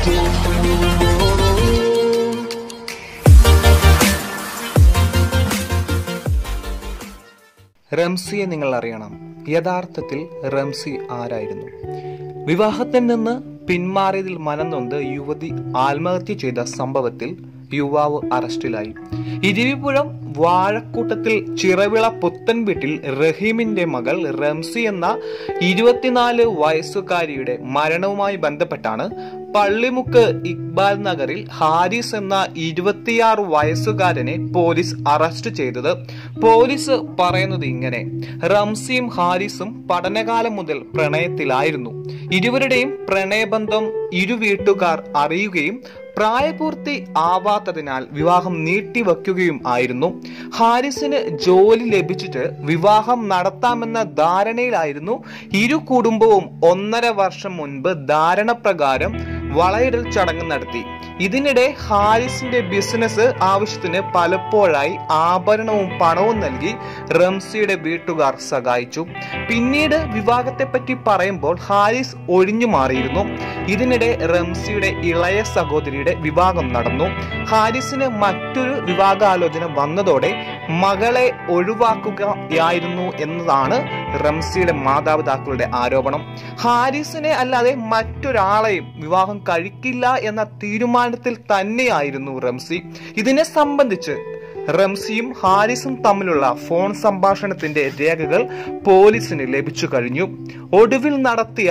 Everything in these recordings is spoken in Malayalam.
റംസിയെ നിങ്ങൾ അറിയണം യഥാർത്ഥത്തിൽ റംസി ആരായിരുന്നു വിവാഹത്തിൽ നിന്ന് പിന്മാറിയതിൽ മനംനൊന്ത് യുവതി ആത്മഹത്യ ചെയ്ത സംഭവത്തിൽ യുവാവ് അറസ്റ്റിലായി ഇരിവിപുഴം വാഴക്കൂട്ടത്തിൽ ചിറവിള പുത്തൻ വീട്ടിൽ റഹീമിന്റെ മകൾ റംസി എന്ന ഇരുപത്തിനാല് വയസ്സുകാരിയുടെ മരണവുമായി ബന്ധപ്പെട്ടാണ് പള്ളിമുക്ക് ഇക്ബാൽ നഗറിൽ ഹാരിസ് എന്ന ഇരുപത്തിയാറ് വയസ്സുകാരനെ പോലീസ് അറസ്റ്റ് ചെയ്തത് പോലീസ് പറയുന്നത് ഇങ്ങനെ റംസിയും ഹാരിസും പഠനകാലം മുതൽ പ്രണയത്തിലായിരുന്നു ഇരുവരുടെയും പ്രണയബന്ധം ഇരു വീട്ടുകാർ അറിയുകയും പ്രായപൂർത്തി ആവാത്തതിനാൽ വിവാഹം നീട്ടിവെക്കുകയും ആയിരുന്നു ഹാരിസിന് ജോലി ലഭിച്ചിട്ട് വിവാഹം നടത്താമെന്ന ധാരണയിലായിരുന്നു ഇരു കുടുംബവും ഒന്നര വർഷം മുൻപ് ധാരണ പ്രകാരം വളയിടൽ ചടങ്ങ് നടത്തി ഇതിനിടെ ഹാരിസിന്റെ ബിസിനസ് ആവശ്യത്തിന് പലപ്പോഴായി ആഭരണവും പണവും നൽകി റംസിയുടെ വീട്ടുകാർ സഹായിച്ചു പിന്നീട് വിവാഹത്തെപ്പറ്റി പറയുമ്പോൾ ഹാരിസ് ഒഴിഞ്ഞു മാറിയിരുന്നു ഇതിനിടെ റംസിയുടെ ഇളയ സഹോദരിയുടെ വിവാഹം നടന്നു ഹാരിസിന് മറ്റൊരു വിവാഹാലോചന വന്നതോടെ മകളെ ഒഴിവാക്കുകയായിരുന്നു എന്നതാണ് റംസിയുടെ മാതാപിതാക്കളുടെ ആരോപണം ഹാരിസിനെ അല്ലാതെ മറ്റൊരാളെയും വിവാഹം കഴിക്കില്ല എന്ന തീരുമാനത്തിൽ തന്നെയായിരുന്നു റംസി ഇതിനെ സംബന്ധിച്ച് റംസിയും ഹാരിസും തമ്മിലുള്ള ഫോൺ സംഭാഷണത്തിന്റെ രേഖകൾ പോലീസിന് ലഭിച്ചു കഴിഞ്ഞു ഒടുവിൽ നടത്തിയ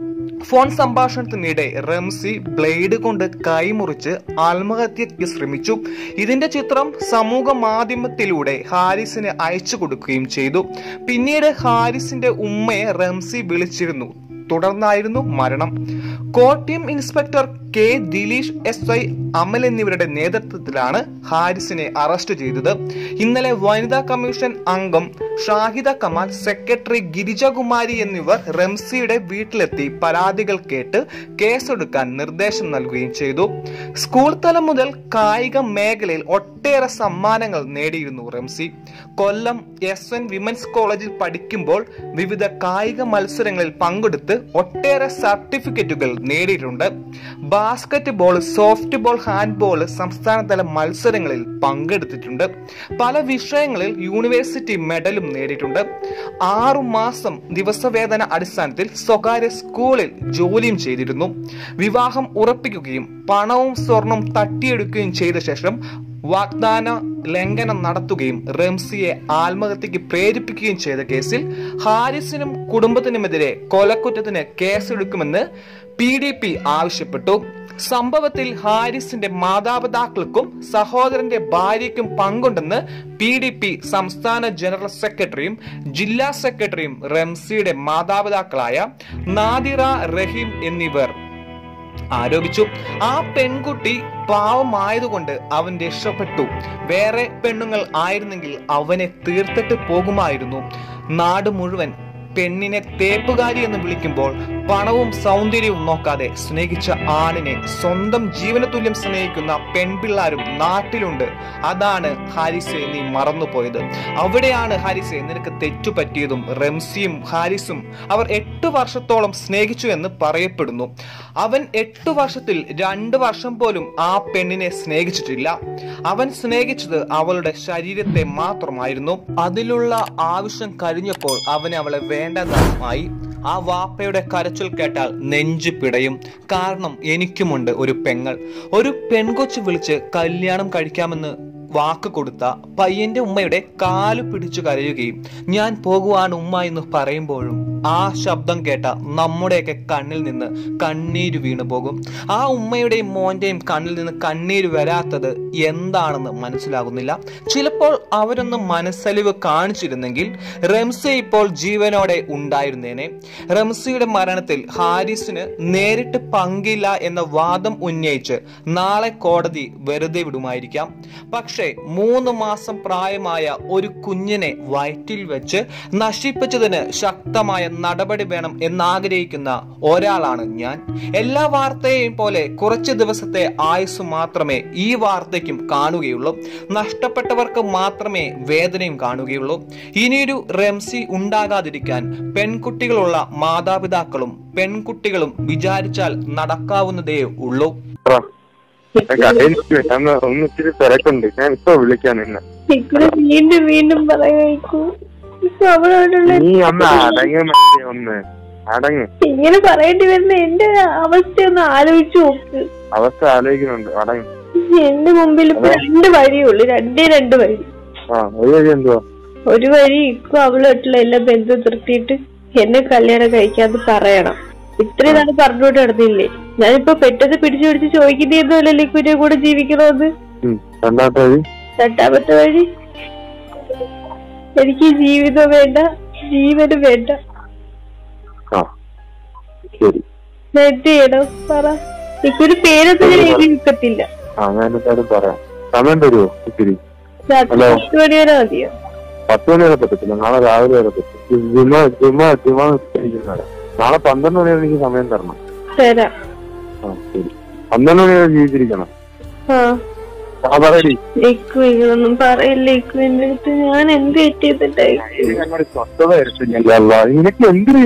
ഫോൺ സംഭാഷണത്തിനിടെ റംസി ബ്ലേഡ് കൊണ്ട് കൈമുറിച്ച് ആത്മഹത്യയ്ക്ക് ശ്രമിച്ചു ഇതിന്റെ ചിത്രം സമൂഹ മാധ്യമത്തിലൂടെ ഹാരിസിന് അയച്ചു കൊടുക്കുകയും ചെയ്തു പിന്നീട് ഹാരിസിന്റെ ഉമ്മയെ റംസി വിളിച്ചിരുന്നു തുടർന്നായിരുന്നു മരണം Kottayam inspector K Dileesh S I Amal എന്നിവരുടെ നേതൃത്വത്തിലാണ് ഹാരിസിനെ അറസ്റ്റ് ചെയ്തത് ഇന്നലെ വനിതാ കമ്മീഷൻ അംഗം ഷാഹിദ കമാൽ സെക്രട്ടറി ഗിരിജകുമാരി എന്നിവർ റംസിയുടെ വീട്ടിലെത്തി പരാതികൾ കേട്ട് കേസെടുക്കാൻ നിർദ്ദേശം നൽകുകയും ചെയ്തു സ്കൂൾ തലം മുതൽ കായിക മേഖലയിൽ ഒട്ടേറെ സമ്മാനങ്ങൾ നേടിയിരുന്നു Ramsi Kollam S N women's കോളേജിൽ പഠിക്കുമ്പോൾ വിവിധ കായിക മത്സരങ്ങളിൽ പങ്കെടുത്ത് ഒട്ടേറെ സർട്ടിഫിക്കറ്റുകൾ നേടിയിട്ടുണ്ട് basketball softball handball സംസ്ഥാനതല മത്സരങ്ങളിൽ പങ്കെടുത്തിട്ടുണ്ട് പല വിഷയങ്ങളിൽ യൂണിവേഴ്സിറ്റി മെഡലും നേടിയിട്ടുണ്ട് ആറു മാസം ദിവസവേതന അടിസ്ഥാനത്തിൽ സ്വകാര്യ സ്കൂളിൽ ജോലിയും ചെയ്തിരുന്നു വിവാഹം ഉറപ്പിക്കുകയും പണവും സ്വർണവും തട്ടിയെടുക്കുകയും ചെയ്ത ശേഷം വാഗ്ദാന ലംഘനം നടത്തുകയും റംസിയെ ആത്മഹത്യക്ക് പ്രേരിപ്പിക്കുകയും ചെയ്ത കേസിൽ ഹാരിസിനും കുടുംബത്തിനുമെതിരെ കൊലക്കുറ്റത്തിന് കേസെടുക്കുമെന്ന് പി ഡി പി ആവശ്യപ്പെട്ടു സംഭവത്തിൽ ഹാരിസിന്റെ മാതാപിതാക്കൾക്കും സഹോദരന്റെ ഭാര്യയ്ക്കും പങ്കുണ്ടെന്ന് പി ഡി പി സംസ്ഥാന ജനറൽ സെക്രട്ടറിയും ജില്ലാ സെക്രട്ടറിയും റംസിയുടെ മാതാപിതാക്കളായ നാദിറ റഹീം എന്നിവർ ആരോപിച്ചു ആ പെൺകുട്ടി പാവമായതുകൊണ്ട് അവൻ രക്ഷപ്പെട്ടു വേറെ പെണ്ണുങ്ങൾ ആയിരുന്നെങ്കിൽ അവനെ തീർത്തിട്ട് പോകുമായിരുന്നു നാട് മുഴുവൻ പെണ്ണിനെ തേപ്പുകാരി എന്ന് വിളിക്കുമ്പോൾ പണവും സൗന്ദര്യവും നോക്കാതെ സ്നേഹിച്ച ആണിനെ സ്വന്തം ജീവനതുല്യം സ്നേഹിക്കുന്ന പെൺപിള്ളാരും നാട്ടിലുണ്ട് അതാണ് ഹാരിസെ നീ മറന്നുപോയത് അവിടെയാണ് ഹാരിസെ നിനക്ക് തെറ്റുപറ്റിയതും റംസിയും ഹാരിസും അവർ എട്ട് വർഷത്തോളം സ്നേഹിച്ചു എന്ന് പറയപ്പെടുന്നു അവൻ എട്ടു വർഷത്തിൽ രണ്ടു വർഷം പോലും ആ പെണ്ണിനെ സ്നേഹിച്ചിട്ടില്ല അവൻ സ്നേഹിച്ചത് അവളുടെ ശരീരത്തെ മാത്രമായിരുന്നു അതിലുള്ള ആവശ്യം കഴിഞ്ഞപ്പോൾ അവന് അവളെ വേണ്ടതായി ആ വാപ്പയുടെ കരച്ചിൽ കേട്ടാൽ നെഞ്ചു പിടയും കാരണം എനിക്കുമുണ്ട് ഒരു പെങ്ങൾ ഒരു പെൺകൊച്ചു വിളിച്ച് കല്യാണം കഴിക്കാമെന്ന് വാക്ക് കൊടുത്ത പയ്യന്റെ ഉമ്മയുടെ കാല് പിടിച്ചു കരയുകയും ഞാൻ പോകുവാണ് ഉമ്മ എന്ന് പറയുമ്പോഴും ആ ശബ്ദം കേട്ട നമ്മുടെയൊക്കെ കണ്ണിൽ നിന്ന് കണ്ണീര് വീണു പോകും ആ ഉമ്മയുടെയും മോന്റെയും കണ്ണിൽ നിന്ന് കണ്ണീര് വരാത്തത് എന്താണെന്ന് മനസ്സിലാകുന്നില്ല ചിലപ്പോൾ അവരൊന്ന് മനസ്സലിവ് കാണിച്ചിരുന്നെങ്കിൽ റംസെ ഇപ്പോൾ ജീവനോടെ ഉണ്ടായിരുന്നേനെ റംസിയുടെ മരണത്തിൽ ഹാരിസിന് നേരിട്ട് പങ്കില്ല എന്ന വാദം ഉന്നയിച്ച് നാളെ കോടതി വെറുതെ വിടുമായിരിക്കാം പക്ഷേ പക്ഷേ മൂന്ന് മാസം പ്രായമായ ഒരു കുഞ്ഞിനെ വയറ്റിൽ വെച്ച് നശിപ്പിച്ചതിന് ശക്തമായ നടപടി വേണം എന്നാഗ്രഹിക്കുന്ന ഒരാളാണ് ഞാൻ എല്ലാ വാർത്തയെയും പോലെ കുറച്ച് ദിവസത്തെ ആയുസ് മാത്രമേ ഈ വാർത്തയ്ക്കും കാണുകയുള്ളൂ നഷ്ടപ്പെട്ടവർക്ക് മാത്രമേ വേദനയും കാണുകയുള്ളൂ ഇനിയൊരു റെംസി ഉണ്ടാകാതിരിക്കാൻ പെൺകുട്ടികളുള്ള മാതാപിതാക്കളും പെൺകുട്ടികളും വിചാരിച്ചാൽ നടക്കാവുന്നതേ ഉള്ളൂ ആ. ഞാൻ കടയിൽ നിൽക്കുവാ. ഞാൻ ഒന്ന് ഇച്ചിരി തിരക്കുണ്ട് ഞാൻ ഇപ്പൊ വിളിക്കാം നിന്നെ ഇക്കുറി വീണ്ടും വീണ്ടും പറയുമായിരിക്കൂ ഇപ്പൊ അവളോടുള്ള നീ ഒന്ന് അടങ്ങ് മതി ഒന്ന് അടങ്ങ് ഇങ്ങനെ പറയേണ്ടി വരുന്ന എന്റെ അവസ്ഥ ഒന്ന് ആലോചിച്ചു നോക്ക് അവസ്ഥ ആലോചിക്കുന്നുണ്ട് അടങ്ങ് എന്റെ മുമ്പിൽ ഇപ്പൊ രണ്ട് വഴിയേ ഉള്ളു രണ്ടേ രണ്ട് വഴി ആ ഒരു വഴി എന്തുവാ ഒരു വഴി ഇപ്പൊ അവളായിട്ടുള്ള എല്ലാ ബന്ധവും നിർത്തിയിട്ട് എന്നെ കല്യാണം കഴിക്കാന്ന് പറയണം ഇത്രയും നാൾ പറഞ്ഞുകൊണ്ട് നടന്നില്ലേ ഞാനിപ്പോ പെട്ടെന്ന് പിടിച്ചു പിടിച്ച് ചോദിക്കുന്നതൊന്നുമല്ലല്ലോ ഇക്കുരുടെ കൂടെ ജീവിക്കണമെന്ന് ഉം. രണ്ടാമത്തെ വഴി രണ്ടാമത്തെ വഴി എനിക്ക് ജീവിതം വേണ്ട ജീവനും വേണ്ട ആ ശരി ഞാൻ എന്ത് ചെയ്യണം പറ എനിക്കൊരു പേരൊന്നും ഞാൻ എഴുതി നിൽക്കത്തില്ല ആ ഞാൻ എന്തായാലും പറയാം സമയം തരുമോ ഇത്തിരി രാത്രി ഹലോ. പത്ത് മണി വരെ മതിയോ പത്ത് മണി വരെ പറ്റത്തില്ല നാളെ രാവിലെ വരെ പറ്റും ജുമ ജുമ ജുമ നിസ്കരിക്കുന്നതാണ് നാളെ പന്ത്രണ്ട് മണി വരെ എനിക്ക് സമയം തരണം തരാം ആ ശരി പന്ത്രണ്ട് മണി വരെ ജീവിച്ചിരിക്കണം ആ ആ പറയടി ഇക്കു ഇങ്ങനൊന്നും പറയില്ല ഇക്കു എന്റെ അടുത്ത് ഞാൻ എന്ത് തെറ്റിയിട്ടുണ്ടായി ഞങ്ങളുടെ സ്വസ്ഥത വരുത്തില്ല നിനക്ക് എന്തിനു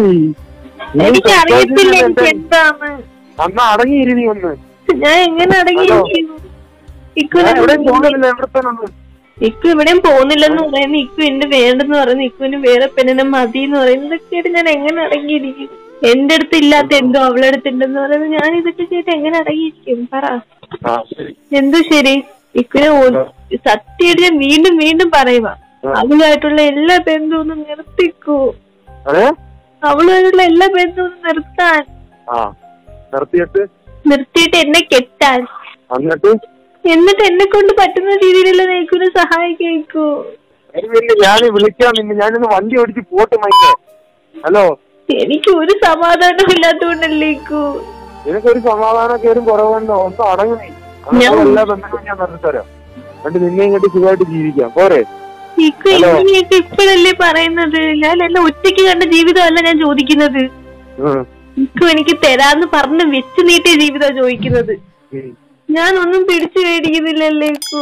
എനിക്ക് അറിയത്തില്ല എനിക്ക് എന്താണ് അന്ന് അടങ്ങിയിരി നീ ഒന്ന് ഞാൻ എങ്ങനെ അടങ്ങിയിരിക്കും ഇക്കു ഞാൻ എവിടെയും പോകുന്നില്ല എവിടെ തന്നെ ഒന്ന് ഇക്കു എവിടെയും പോകുന്നില്ലെന്ന് പറയുന്നു ഇക്കു എന്റെ വേണ്ടെന്ന് പറയുന്നു ഇക്കുവിന് വേറെ പെണ്ണിനെ മതി എന്ന് പറയുന്നു ഇതൊക്കെയായിട്ട് ഞാൻ എങ്ങനെ അടങ്ങിയിരിക്കും എന്റെ അടുത്ത് ഇല്ലാത്ത എന്തോ അവളുടെ അടുത്ത് ഉണ്ടെന്ന് പറയുന്നത് ഞാൻ ഇതൊക്കെ ചെയ്തിട്ട് എങ്ങനെ അടങ്ങിയിരിക്കും പറ ആ ശരി എന്തോ ശരി ഇക്കുനെ സത്യമായിട്ട് ഞാൻ വീണ്ടും വീണ്ടും പറയുക അവളുമായിട്ടുള്ള എല്ലാ ബന്ധവും ഒന്ന് നിർത്തിക്കൂ അതെ അവളുമായിട്ടുള്ള എല്ലാ ബന്ധവും ഒന്ന് നിർത്താൻ ആ നിർത്തിയിട്ട് നിർത്തിയിട്ട് എന്നെ കെട്ടാൻ എന്നിട്ട് എന്നിട്ട് എന്നെ കൊണ്ട് പറ്റുന്ന രീതിയിലുള്ള നയിക്കുനെ സഹായിക്കൂ അതിന് ഞാൻ വിളിക്കാം നിന്നെ ഞാനിന്ന് വണ്ടി ഓടിച്ച് പോട്ട് മൈക്ക് ഹലോ എനിക്ക് ഒരു സമാധാനവും ഇല്ലാത്തതുകൊണ്ടല്ലേ ഇക്കു നിനക്കൊരു സമാധാന കേടും കുറവുണ്ടോ ഒന്ന് അടങ്ങി നീ ഞാൻ- അങ്ങനെ എല്ലാ ബന്ധങ്ങളും ഞാൻ നിർത്തിത്തരാം എന്നിട്ട് നിന്നെ ഇങ്ങോട്ട് സുഖമായിട്ട് ജീവിക്കാം പോരെ ഇക്കു ഹലോ. ഇങ്ങനെയൊക്കെ ഇപ്പോഴല്ലേ പറയുന്നത് ഞാൻ എല്ലാം ഒറ്റയ്ക്ക് കണ്ട ജീവിതമല്ല ഞാൻ ചോദിക്കുന്നത് ഉം. ഇക്കു എനിക്ക് തരാന്ന് പറഞ്ഞ് വെച്ച് നീട്ടിയ ജീവിതം ചോദിക്കുന്നത് ഉം. ഞാൻ ഒന്നും പിടിച്ചു മേടിക്കുന്നില്ലല്ലേ ഇക്കു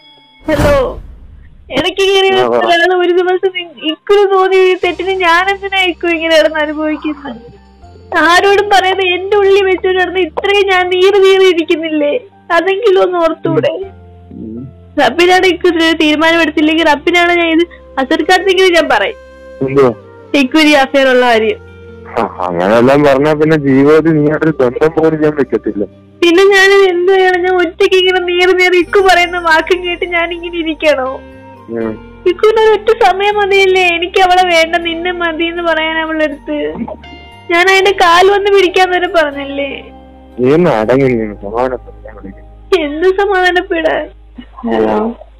ഹലോ എനിക്ക് ഇങ്ങനെ ആ, പറ. ഒരാള് ഒരു ദിവസം ഇക്കുന് തോന്നി ഈ തെറ്റിന് ഞാൻ എന്തിനാ ഇക്കു ഇങ്ങനെ കിടന്ന് അനുഭവിക്കുന്നത് ആരോടും പറയാതെ എന്റെ ഉള്ളിൽ വെച്ചോണ്ട് കിടന്ന് ഇത്രയും ഞാൻ നീറി നീറി ഇരിക്കുന്നില്ലേ അതെങ്കിലും ഒന്ന് ഓർത്തൂടെ ഉം. റബ്ബിനാണ് ഇക്കു ഇതിലൊരു തീരുമാനം എടുത്തില്ലെങ്കിൽ റബ്ബിനാണ് ഞാൻ ഇത് അസർക്കാർക്കെങ്കിലും ഞാൻ പറയും എന്തുവാ ഇക്കുരി അഫയർ ഉള്ള കാര്യം ആ, അങ്ങനെല്ലാം പറഞ്ഞാ പിന്നെ ജീവിതത്തിൽ നീയായിട്ടൊരു ബന്ധം പോലും ഞാൻ വെക്കത്തില്ല പിന്നെ ഞാൻ എന്ത് ചെയ്യണം ഞാൻ ഒറ്റയ്ക്ക് ഇങ്ങനെ നീറി നീറി ഇക്കു പറയുന്ന വാക്കും കേട്ട് ഞാൻ ഇങ്ങനെ ഇരിക്കണോ ഉം. ഇക്കുന് ഒരൊറ്റ സമയം മതിയല്ലേ എനിക്ക് അവളെ വേണ്ട നിന്നെ മതി എന്ന് പറയാൻ അവളുടെ അടുത്ത് ഞാൻ അതിന്റെ കാൽ വന്ന് പിടിക്കാൻ വരെ പറഞ്ഞല്ലേ നീ ഒന്ന് അടങ്ങി നീ ഒന്ന് സമാധാനപ്പെട്ട് ഞാൻ വിളിക്കാം എന്ത് സമാധാനപ്പെടാൻ ഹലോ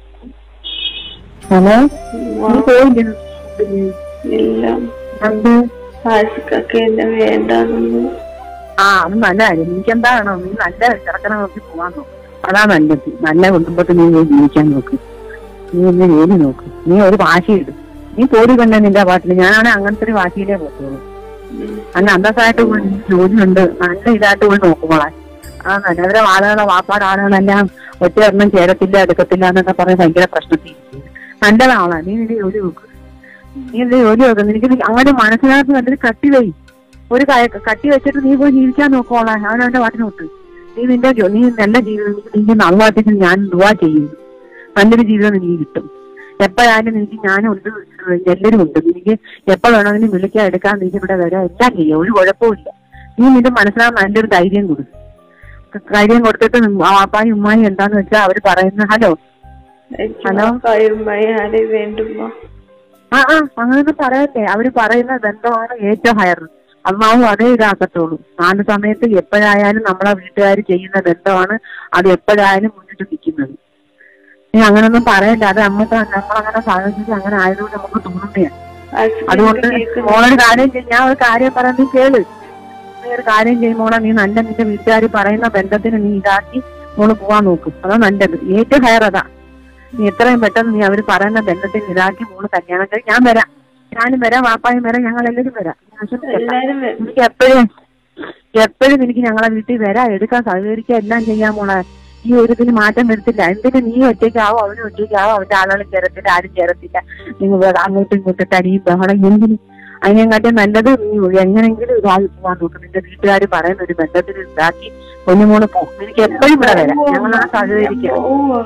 ഹലോ നീ പോയില്ല ഇല്ല എന്ത് ആശിക്കൊക്കെ എന്നെ വേണ്ടെന്നു ആ അത് നല്ല കാര്യം എനിക്കെന്താണോ നീ നല്ല ചെറുക്കനെ നോക്കി പോവാൻ നോക്ക് അതാ നല്ലത് നല്ല കുടുംബത്തിൽ നീ പോയി ജീവിക്കാൻ നോക്ക് നീ ഒന്ന് ജോലി നോക്ക് നീ ഒരു വാശിയിട് നീ പോടി കണ്ട നിന്റെ പാട്ടിൽ ഞാനാണെ അങ്ങനത്തെ ഒരു വാശിയിലേ പോകത്തുള്ളൂ അങ്ങനെ അന്തസ്സായിട്ട് പോയി നീ ജോലിയുണ്ട് നല്ല ഇതായിട്ട് പോയി നോക്കുമ്പോളെ ആ നല്ല അവരെ ആളുകളെ വാപ്പാട് ആളുകളെല്ലാം ഒറ്റ ഒരെണ്ണം ചേരത്തില്ല എടുക്കത്തില്ല എന്നൊക്കെ പറഞ്ഞ് ഭയങ്കര പ്രശ്നത്തിൽ നല്ലതാവളാ നീ നിന്റെ ജോലി നോക്ക് നീ എന്റെ ജോലി നോക്ക് നിനക്ക് നീ അങ്ങനെ മനസ്സിനകത്ത് നല്ലൊരു കട്ടി വൈ ഒരു ക- കട്ടി വെച്ചിട്ട് നീ പോയി ജീവിക്കാൻ നോക്കോളാം അവൻ അവന്റെ പാട്ടിനോട്ട് നീ നിന്റെ ജോ- നീ നല്ല ജീവിതം നിന്റെ നന്നാട്ടിന് ഞാൻ ദുവാ ചെയ്യുന്നു നല്ലൊരു ജീവിതം നിനക്ക് കിട്ടും എപ്പോഴായാലും നിനക്ക് ഞാനുണ്ട് എല്ലാവരും ഉണ്ട് നിനക്ക് എപ്പോ വേണമെങ്കിലും വിളിക്കാൻ എടുക്കാൻ നിനക്ക് ഇവിടെ വരാം എല്ലാം ചെയ്യാം ഒരു കുഴപ്പമില്ല നീ നിന്റെ മനസ്സിലാകാൻ നല്ലൊരു ധൈര്യം കൊടു ധൈര്യം കൊടുത്തിട്ട് വാപ്പായും ഉമ്മായും എന്താന്ന് വെച്ചാൽ അവര് പറയുന്ന ഹലോ ഹലോ? ആരെ വേണ്ടുമ്പോ ആ ആ അങ്ങനെയൊന്നും പറയട്ടെ അവര് പറയുന്ന ബന്ധമാണ് ഏറ്റവും ഹയർ അമ്മാവും അതേ ഇതാക്കത്തുള്ളൂ നാല് സമയത്ത് എപ്പോഴായാലും നമ്മളെ വീട്ടുകാർ ചെയ്യുന്ന ബന്ധമാണ് അത് എപ്പോഴായാലും മുന്നിട്ട് നിൽക്കുന്നത് നീ അങ്ങനൊന്നും പറയണ്ട അത് നമുക്ക് നമ്മളങ്ങനെ സാഹചര്യം അങ്ങനെ ആയതുകൊണ്ട് നമുക്ക് തോന്നുന്നതാണ് അതുകൊണ്ട് മോളൊരു കാര്യം ചെയ്യും ഞാൻ ഒരു കാര്യം പറയാൻ നീ കേള് നീ ഒരു കാര്യം ചെയ്യും മോളെ നീ നല്ല നിന്റെ വീട്ടുകാർ പറയുന്ന ബന്ധത്തിന് നീ ഇതാക്കി മോള് പോവാൻ നോക്കും അതാ നല്ലത് ഏറ്റവും ഹയർ അതാ നീ എത്രയും പെട്ടെന്ന് നീ അവര് പറയുന്ന ബന്ധത്തിൽ ഇതാക്കി മോള് കല്യാണം കഴി ഞാൻ വരാം ഞാനും വരാം വാപ്പായും വരാം ഞങ്ങൾ എല്ലാവരും വരാം നീ ആശങ്കപ്പെടണ്ട. എല്ലാരും വരും. എനിക്ക് എപ്പോഴും എപ്പോഴും എനിക്ക് ഞങ്ങളെ വീട്ടിൽ വരാം എടുക്കാൻ സഹകരിക്കുക എല്ലാം ചെയ്യാൻ മോളെ ഈ ഒരു ഇതിന് മാറ്റം വരുത്തില്ല എന്തിന് നീ ഒറ്റയ്ക്കാവോ അവനും ഒറ്റയ്ക്കാവോ അവന്റെ ആളുകളും ചേരത്തില്ല ആരും ചേരത്തില്ല നിങ്ങൾ വേറെ അങ്ങോട്ടും ഇങ്ങോട്ടും തടിയും ബഹളം എന്തിന് അതിനെക്കാട്ടും നല്ലത് നീ എങ്ങനെങ്കിലും ഇതായി പോവാൻ നോക്കും നിന്റെ വീട്ടുകാർ പറയുന്ന ഒരു ബന്ധത്തിൽ ഇതാക്കി പൊന്നുമോള് പോകും എനിക്ക് എപ്പോഴും ഇവിടെ വരാം ഞങ്ങൾ ആ സഹകരിക്കാം പോവാ.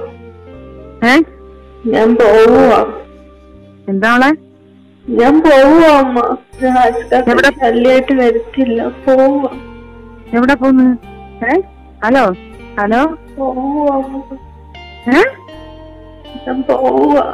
ഏ ഞാൻ പോവാ എന്താളെ ഞാൻ പോവാ അമ്മ ഞാൻ ആശുപത്രി എവിടെ? ശല്യമായിട്ട് വരത്തില്ല പോവാ എവിടെ പോന്ന് ഏ ഹലോ ഹലോ പോവാ അമ്മ. ഏ ഞാൻ പോവാ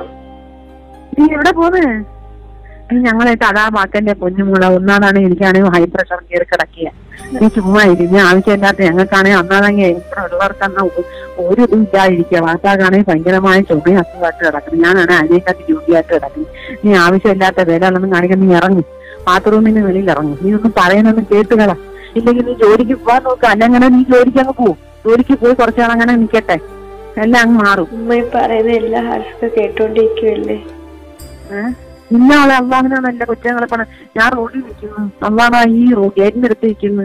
നീ എവിടെ പോന്ന് നീ ഞങ്ങളായിട്ട് അതാ മാക്കന്റെ പൊന്നുമുള ഒന്നാതാണ് എനിക്കാണെങ്കിൽ ഹൈ പ്രഷർ കയറി കിടക്കുക നീ ചുമ്മാ ഇരിക്കും ഞാൻ ആവശ്യമില്ലാത്ത ഞങ്ങൾക്കാണെങ്കിൽ ഒന്നാണെങ്കിൽ എത്ര ഉള്ളവർക്കെന്നാ ഒരു ഇതും ഇല്ലാതിരിക്കുക വാർത്താക്കാണെങ്കിൽ ഭയങ്കരമായ ചുമയും അസുഖമായിട്ട് കിടക്കുന്നു ഞാനാണ് അതിനേക്കാട്ടി ജോലിയായിട്ട് കിടക്കുന്നത് നീ ആവശ്യമില്ലാത്ത വേലകളൊന്നും കാണിക്കാൻ നീ ഇറങ്ങി ബാത്റൂമിന് വെളിയിൽ ഇറങ്ങും നീ ഒന്നും പറയുന്നൊന്നും കേട്ടുകള ഇല്ലെങ്കിൽ നീ ജോലിക്ക് പോവാൻ നോക്ക അല്ലെങ്കിൽ നീ ജോലിക്ക് അങ്ങ് പോവും ജോലിക്ക് പോയി കുറച്ച് നാൾ അങ്ങനെ നിക്കട്ടെ എല്ലാം അങ്ങ് മാറും ഉമ്മ ഈ പറയുന്ന എല്ലാ ഹാസ്ക കേട്ടോണ്ടിരിക്കുവല്ലേ ഏഹ്? ഇന്ന ആളെ അള്ളാഹിനെ നല്ല കുറ്റങ്ങളെ പണ ഞാൻ റോഡിൽ നിൽക്കുന്നു അള്ളാഹ് ഈ റോ ഗേറ്റിന്റെ അടുത്ത് നിൽക്കുന്നു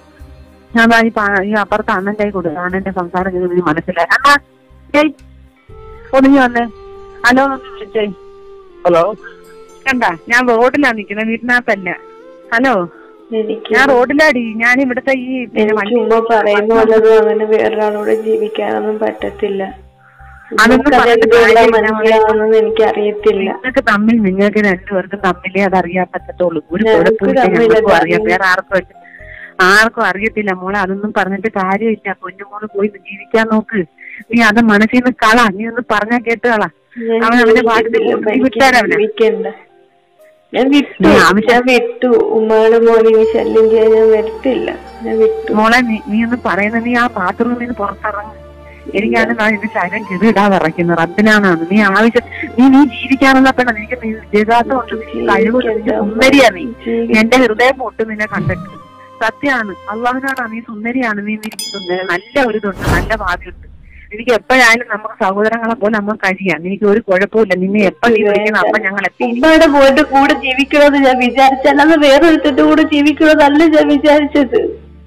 ഞാൻ ദാ ഈ പാ- ഈ അപ്പുറത്ത് അണ്ണന്റെ കൈ കൊടുക്കും അണ്ണന്റെ സംസാരം കേൾക്കുമ്പോൾ എനിക്ക് മനസ്സിലായി അണ്ണാ ഏയ് ഒതുങ്ങി വന്നേ ഹലോ ഒന്ന് വിളിച്ചേ ഹലോ കണ്ട ഞാൻ റോഡിലാ നിൽക്കുന്നത് വീട്ടിനകത്തല്ല ഹലോ എനിക്ക് ഞാൻ റോഡിലാടി ഞാൻ ഇവിടുത്തെ ഈ പിന്നെ എനിക്ക് വണ്ടി ഉമ്മ പറയുന്ന പോലതും അങ്ങനെ വേറൊരാളോട് ജീവിക്കാനൊന്നും പറ്റത്തില്ല അതൊന്നും നമുക്കത് പറഞ്ഞിട്ട് എന്തുകൊണ്ടാ കാര്യമില്ല. മനസ്സിലാവുന്നെന്ന് എനിക്ക് അറിയത്തില്ല നിങ്ങൾക്ക് തമ്മിൽ നിങ്ങൾക്ക് രണ്ടുപേർക്കും തമ്മിലേ അത് അറിയാൻ പറ്റത്തുള്ളൂ ഒരു ഞങ്ങൾക്ക് കുഴപ്പമില്ല തമ്മിൽ ഞങ്ങൾക്കും അത് അറിയാം വേറെ ആർക്കും അറിയ- ആർക്കും അറിയത്തില്ല മോളെ അതൊന്നും പറഞ്ഞിട്ട് കാര്യമില്ല കുഞ്ഞുമോള് പോയി ജീവിക്കാൻ നോക്ക് നീ അത് മനസ്സിൽ നിന്ന് കള നീ ഒന്ന് പറഞ്ഞാ കേട്ടുകള ഞാൻ അവൻ അവന്റെ പാട്ടിന് ജീവിക്കത്തില്ല. പോകും. നീ എനിക്ക് വിട്ടേരവനെ. ജീവിക്കണ്ട ഞാൻ വിട്ടു നീ ആവശ്യം- ഞാൻ വിട്ടു ഉമ്മയുടെ മോനെ ഇനി ശല്യം ചെയ്യാൻ ഞാൻ വരത്തില്ല ഞാൻ വിട്ടു മോളെ നീ നീ ഒന്ന് പറയുന്ന നീ ആ ബാത്റൂമിൽ നിന്ന് പുറത്തിറങ്ങും എനിക്കാണ് ഞാൻ എന്റെ ശരീരം ചെറുതാ വിറയ്ക്കുന്നത് റബ്ബിനാണ് നീ ആവശ്യം നീ നീ ജീവിക്കാനുള്ള പെണ്ണ നിനക്ക് നീ വിദ്യാഭ്യാസം ഉണ്ട് നീ കഴിവുണ്ട് നീ സുന്ദരിയാ നീ എന്റെ ഹൃദയം പൊട്ട് നിന്നെ കണ്ടിട്ട് സത്യമാണ് അള്ളാഹുനാണ് നീ സുന്ദരിയാണ് നീ നീ സുന്ദരി നല്ല ഒരു ഇതുണ്ട് നല്ല ഭാവിയുണ്ട് എനിക്ക് എപ്പോഴായാലും നമുക്ക് സഹോദരങ്ങളെ പോലെ നമ്മൾ കഴിയാം എനിക്ക് ഒരു കുഴപ്പമില്ല നിന്നെ എപ്പോ നീ വിളിക്കണം അപ്പൊ ഞങ്ങൾ എത്തി ഉമ്മയുടെ മോന്റെ കൂടെ ജീവിക്കണമെന്ന് ഞാൻ വിചാരിച്ചല്ലാതെ വേറൊരുത്തിന്റെ കൂടെ ജീവിക്കണമെന്നല്ല ഞാൻ വിചാരിച്ചത്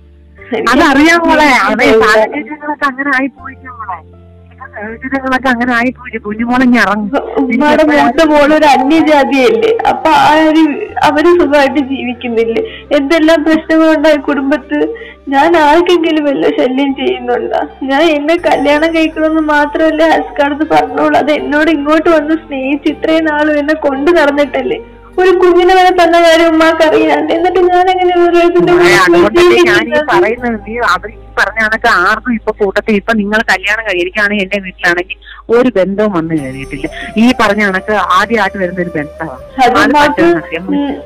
അതറിയാം മോളെ അതെ സാഹചര്യങ്ങളൊക്കെ അങ്ങനെ ആയിപ്പോയി മോളെ സാഹചര്യങ്ങളൊക്കെ അങ്ങനെ ആയിപ്പോയി കുഞ്ഞുമോളെ ഇനി ഇറങ്ങും ഉമ്മയുടെ മൂത്ത മോള് ഒരു അന്യജാതിയല്ലേ അപ്പൊ ആ ഒരു അവര് സുഖമായിട്ട് ജീവിക്കുന്നില്ലേ എന്തെല്ലാം പ്രശ്നങ്ങളുണ്ടായി കുടുംബത്ത് ഞാൻ ആർക്കെങ്കിലും വല്ല ശല്യം ചെയ്യുന്നുണ്ടോ ഞാൻ എന്നെ കല്യാണം കഴിക്കണമെന്ന് മാത്രമല്ല ഹസ്കാർന്ന് പറഞ്ഞോളൂ അത് എന്നോട് ഇങ്ങോട്ട് വന്ന് സ്നേഹിച്ച് ഇത്രയും നാളും എന്നെ കൊണ്ടു നടന്നിട്ടല്ലേ ഒരു കുഞ്ഞിനെ വരെ തന്ന കാര്യം ഉമ്മാക്ക് അറിയാണ്ട് എന്നിട്ട് ഞാൻ എങ്ങനെ ഓരോരുത്തരുടെ മോളെ, കൂടെ പോയി അതുകൊണ്ടല്ലേ ഞാൻ ഈ ജീവിക്കുന്നത്? പറയുന്നത് നീ അവർ ഈ പറഞ്ഞ കണക്ക് ആർക്കും ഇപ്പൊ കൂട്ടത്തിൽ ഇപ്പൊ നിങ്ങൾ കല്യാണം കഴിയിരിക്കുകയാണെങ്കിൽ എന്റെ വീട്ടിലാണെങ്കിൽ ഒരു ബന്ധവും വന്നു കയറിയിട്ടില്ല ഈ പറഞ്ഞ കണക്ക് ആദ്യമായിട്ട് വരുന്ന ഒരു ബന്ധമാണ് അത് അത് ഉമ്മാക്ക് മറ്റൊരു സത്യം.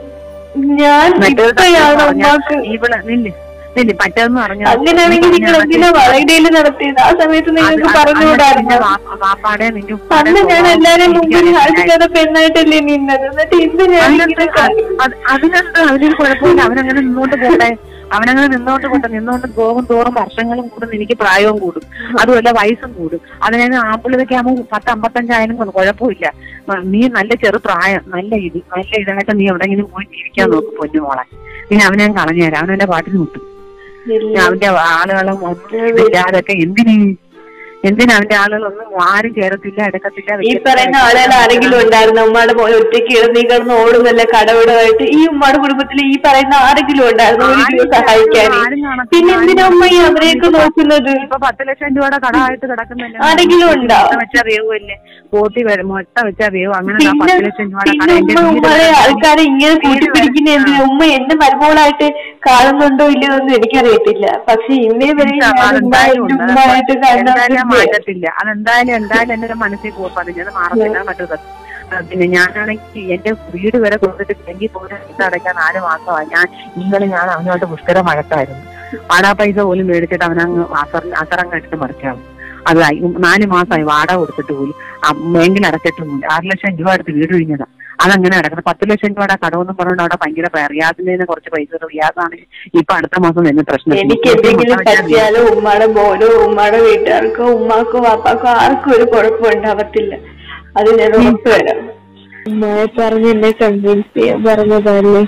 ഉം, ഞാൻ മറ്റൊരു സത്യം ഇപ്പോഴാണ് പറഞ്ഞാ ഉമ്മാക്ക് ഇവിടെ നില്ല് നില്ല് മറ്റേന്ന് പറഞ്ഞാൽ അങ്ങനെയാണെങ്കിൽ നിങ്ങൾ എന്തിനാ വളയിടയിൽ നടത്തിയത് ആ സമയത്ത് നിങ്ങൾക്ക് പറഞ്ഞുകൂടായിരുന്നു വാപ്പാടെ നിന്റെ അന്ന് ഞാൻ എല്ലാരും മുമ്പിൽ ഹാഷിക്കാതെ പെണ്ണായിട്ടല്ലേ നിന്നത് എന്നിട്ട് ഇന്ന് ഞാൻ ഇങ്ങനെ കാണിക്കും. അതിനെന്ത് അതിനൊരു കുഴപ്പമില്ല അവനങ്ങനെ നിന്നോണ്ട് പോട്ടെ അവനങ്ങനെ നിന്നോണ്ട് പോട്ടെ നിന്നോണ്ട് പോകും തോറും വർഷങ്ങളും കൂടും എനിക്ക് പ്രായവും കൂടും അതുമല്ല വയസ്സും കൂടും അതിനെ ആമ്പിളൊക്കെ ആകുമ്പോൾ പത്ത് അമ്പത്തഞ്ചായാലും കൊ- കുഴപ്പമില്ല ആ, നീ നല്ല ചെറു പ്രായം നല്ല ഇത് നല്ല ഇതായിട്ട് നീ എവിടെയെങ്കിലും പോയി ജീവിക്കാൻ നോക്കും പൊന്നുമോളെ നീ അവനെ ഞാൻ കളഞ്ഞു തരാം അവനെന്റെ പാട്ടിൽ മുട്ടും ഇല്ല. അവന്റെ ആളുകളും ഒന്നും ഇല്ലാതൊക്കെ എന്തിനീ എന്തിനാ അവന്റെ ആളുകളൊന്നും ആരും ചേരത്തില്ല എടുക്കത്തില്ല ഈ വെക്കത്തില്ല, പറയുന്ന ആളുകൾ ആരെങ്കിലും ഉണ്ടായിരുന്നു ഉമ്മയുടെ മോനെ ഒറ്റയ്ക്ക് കിടന്ന് ഈ കിടന്ന് ഓടുന്നല്ല കടവിടമായിട്ട് ഈ ഉമ്മയുടെ കുടുംബത്തിൽ ഈ പറയുന്ന ആരെങ്കിലും ഉണ്ടായിരുന്നു ഒരു ആരും രൂപ സഹായിക്കാൻ ആരും കാണത്തില്ല. പിന്നെ എന്തിനാ ഉമ്മ ഈ അവരെയൊക്കെ നോക്കുന്നത് ഇപ്പൊ പത്ത് ലക്ഷം രൂപയുടെ കടമായിട്ട് കിടക്കുന്നില്ല ആരെങ്കിലും ഉണ്ടോ? മുട്ട വെച്ച വേവുമല്ലേ പോട്ടി വരും മുട്ട വെച്ച വേവ് അങ്ങനെ ദാ പിന്നെ പത്ത് ലക്ഷം രൂപയുടെ കട പിന്നെ എന്റെ ഉമ്മ വീട് ഉമ്മയുടെ വരെ ആൾക്കാരെ ഇങ്ങനെ കൂട്ടിപ്പിടിക്കുന്ന എന്തിനാ ഉമ്മ എന്നെ മരുമോളായിട്ട് കാണുന്നുണ്ടോ ഇല്ലയോ ഒന്നും എനിക്കറിയത്തില്ല പക്ഷെ ഇന്നേ വരെ ഞാൻ ഉമ്മ അതെന്തായാലും എന്റെ ഉണ്ട്. ഉമ്മയായിട്ട് എന്തായാലും ഞാൻ കാണുന്നത് മാറ്റത്തില്ല അതെന്തായാലും എന്തായാലും എന്റെ ഒരു മനസ്സിൽ പോകും അത് ഞാൻ മാറത്തില്ല മറ്റു പിന്നെ ഞാനാണെങ്കിൽ എന്റെ വീട് വരെ കൊടുത്തിട്ട് ബാങ്കിൽ പോലും ഇത് അടയ്ക്കാൻ നാല് മാസമായി ഞാൻ ഇന്നലെ ഞാൻ അവനോട്ട് പുഷ്കര മഴക്കായിരുന്നു വാടാ പൈസ പോലും മേടിച്ചിട്ട് അവനങ്ങ് അസർ അസറങ്ങ് എടുത്ത് മറിച്ചാണ് അതായി നാല് മാസമായി വാടക കൊടുത്തിട്ട് പോലും ബാങ്കിൽ അടച്ചിട്ട് പോലും ആറ് ലക്ഷം രൂപ എടുത്ത് വീട് ഒഴിഞ്ഞതാ അതങ്ങനെ കിടക്കുന്നത് പത്ത് ലക്ഷം രൂപയുടെ കടമെന്നും പറഞ്ഞുകൊണ്ട് അവിടെ ഭയങ്കര റിയാദിന് കുറച്ച് പൈസ റിയാദാണ് ഇപ്പൊ അടുത്ത മാസം തന്നെ പ്രശ്നം എനിക്ക് എന്തെങ്കിലും പറ്റിയാലോ ഉമ്മയുടെ മോനോ ഉമ്മയുടെ വീട്ടുകാർക്കോ ഉമ്മാക്കോ വാപ്പാക്കോ ആർക്കും ഒരു കുഴപ്പം ഉണ്ടാവത്തില്ല അത് ഞാൻ ഉറപ്പ് വരാം ഉമ്മയെ പറഞ്ഞ് എന്നെ കൺവിൻസ് ചെയ്യാൻ പറഞ്ഞതല്ലേ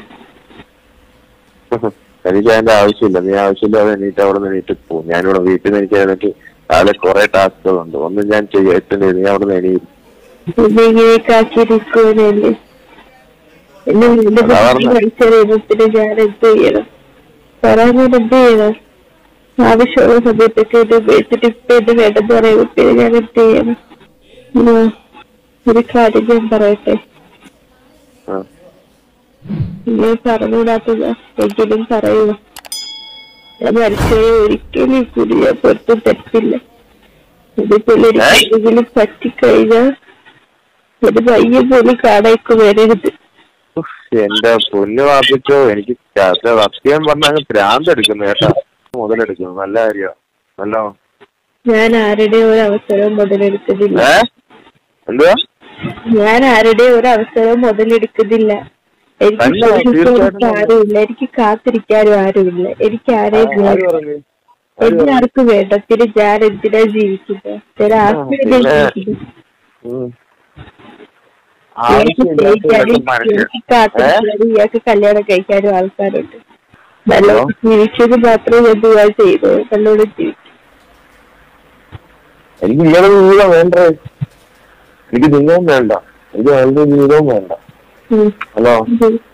എനിക്ക് അതിന്റെ ആവശ്യമില്ല നീ ആവശ്യമില്ലാതെ എണീറ്റ് അവിടെ നിന്ന് എണീറ്റ് പോകും ഞാനിവിടെ വീട്ടിൽ നിന്ന് എനിക്ക് അതിനൊക്കെ രാവിലെ കുറെ ടാസ്കുകളുണ്ട് ഒന്നും ഞാൻ ചെയ്യത്തില്ല നീ അവിടെ നിന്ന് എണീരും പിന്നെ ഇങ്ങനെയൊക്കെ ആക്കിയിരിക്കുവല്ലേ എന്നെ വീണ്ടും അതാ പറഞ്ഞെ. മത്സരത്തിന് ഞാൻ എന്ത് ചെയ്യണം പറയാൻ ഞാൻ എന്ത് ചെയ്യണം ആവശ്യമുള്ള സമയത്തൊക്കെ ഇത് ഉപയോഗിച്ചിട്ട് ഇപ്പൊ എന്ത് വേണ്ടെന്ന് പറയുമ്പോൾ പിന്നെ ഞാൻ എന്ത് ചെയ്യണം ഉം. ഒരു കാര്യം ഞാൻ പറയട്ടെ ആ. ഞാൻ പറഞ്ഞുകൂടാത്തത് എങ്കിലും പറയുക ഞാൻ മനുഷ്യരെ ഒരിക്കലും ഈ കുടി ഞാൻ പുറത്ത് തെറ്റില്ല ഇതുപോലെ ഒരിക്കലെങ്കിലും പറ്റിക്കഴിഞ്ഞാൽ ഒരു പയ്യെ പോലും കാണേക്ക് വരരുത് ഉഫ്, എന്റെ പൊന്നു വാപ്പിച്ചോ എനിക്ക് ക- സത്യം പറഞ്ഞ അങ്ങ് ഭ്രാന്ത് എടുക്കുന്നു കേട്ടാ മുതലെടുക്കുന്നു നല്ല കാര്യ നല്ല ഞാൻ ആരുടെ ഒരു അവസരവും മുതലെടുക്കുന്നില്ല ഏ എന്തുവാ ഞാൻ ആരുടെ ഒരു അവസരവും മുതലെടുക്കുന്നില്ല എനിക്ക് തന്നെ, ചോദിക്കാൻ തീർച്ചയായിട്ടും ആരുമില്ല എനിക്ക് കാത്തിരിക്കാനും ആരുമില്ല എനിക്ക് ആരെയും ആര് വേണ്ട. പറഞ്ഞു എന്നെ ആർക്കും വേണ്ട പിന്നെ ഞാൻ എന്തിനാ ജീവിക്കുന്നത് ഞാൻ ആത്മീയ പിന്നെ- ജീവിക്കുന്നത് ഉം. എനിക്ക് ആവശ്യമില്ലാത്ത സ്നേഹിക്കാനും മനുഷ്യൻ എനിക്ക് കാത്തിരിക്കാനും ഇയാൾക്ക് കല്യാണം കഴിക്കാനും ആൾക്കാരുണ്ട് നല്ല ഹലോ? ജീവിച്ചത് മാത്രമേ ഞാൻ ദുവാ ചെയ്തു നല്ലോണം ജീവിച്ചു എനിക്ക് നിങ്ങളുടെ ജീവിതം വേണ്ടേ എനിക്ക് നിങ്ങളും വേണ്ട എനിക്ക് നല്ലൊരു ജീവിതവും വേണ്ട ഉം. ഹലോ ഉം.